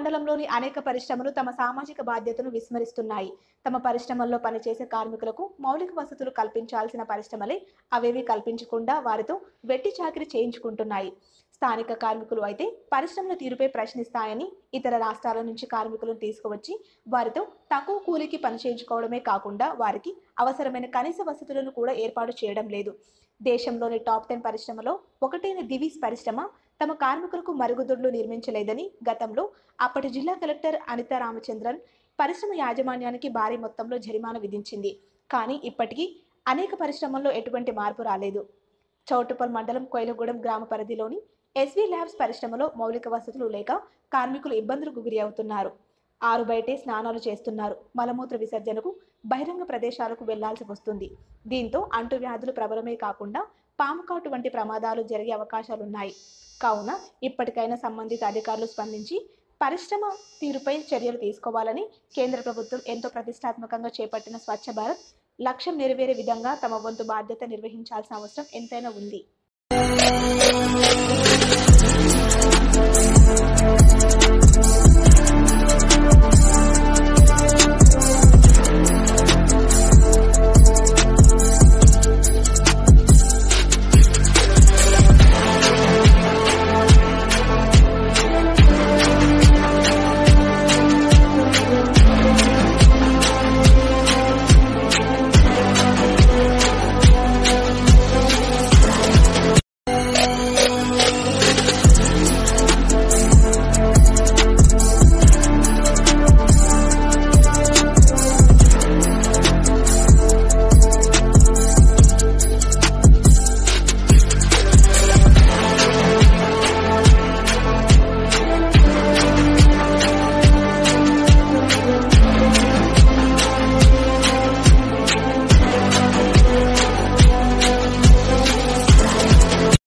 మండలంలోని అనేక పరిశ్రమలు తమ సామాజిక బాధ్యతను విస్మరిస్తున్నాయి తమ పరిశ్రమల్లో పనిచేసే కార్మికులకు మౌలిక వసతులు కల్పించాల్సిన పరిశ్రమలే అవేవి కల్పించకుండా వారితో వెట్టి చాకిరి చేయించుకుంటున్నాయి స్థానిక కార్మికులు అయితే పరిశ్రమల తీరుపై ప్రశ్నిస్తాయని ఇతర రాష్ట్రాల నుంచి కార్మికులను తీసుకువచ్చి వారితో తక్కువ కూలికి పని చేయించుకోవడమే కాకుండా వారికి అవసరమైన కనీస వసతులను కూడా ఏర్పాటు చేయడం లేదు దేశంలోని టాప్ టెన్ పరిశ్రమలో ఒకటైన దివీస్ పరిశ్రమ తమ కార్మికులకు మరుగుదొడ్లు నిర్మించలేదని గతంలో అప్పటి జిల్లా కలెక్టర్ అనిత రామచంద్రన్ పరిశ్రమ యాజమాన్యానికి భారీ మొత్తంలో జరిమానా విధించింది కానీ ఇప్పటికీ అనేక పరిశ్రమల్లో ఎటువంటి మార్పు రాలేదు చౌటుపల్ మండలం కోయిలగూడెం గ్రామ పరిధిలోని ఎస్వి ల్యాబ్స్ పరిశ్రమలో మౌలిక వసతులు లేక కార్మికులు ఇబ్బందులకు గురి అవుతున్నారు ఆరు బయటే స్నానాలు చేస్తున్నారు మలమూత్ర విసర్జనకు బహిరంగ ప్రదేశాలకు వెళ్లాల్సి వస్తుంది దీంతో అంటువ్యాధులు ప్రబలమే కాకుండా పాముకాటు వంటి ప్రమాదాలు జరిగే అవకాశాలున్నాయి కావున ఇప్పటికైనా సంబంధిత అధికారులు స్పందించి పరిశ్రమ తీరుపై చర్యలు తీసుకోవాలని కేంద్ర ప్రభుత్వం ఎంతో ప్రతిష్టాత్మకంగా చేపట్టిన స్వచ్ఛ భారత్ లక్ష్యం నెరవేరే విధంగా తమ వంతు బాధ్యత నిర్వహించాల్సిన అవసరం ఎంతైనా ఉంది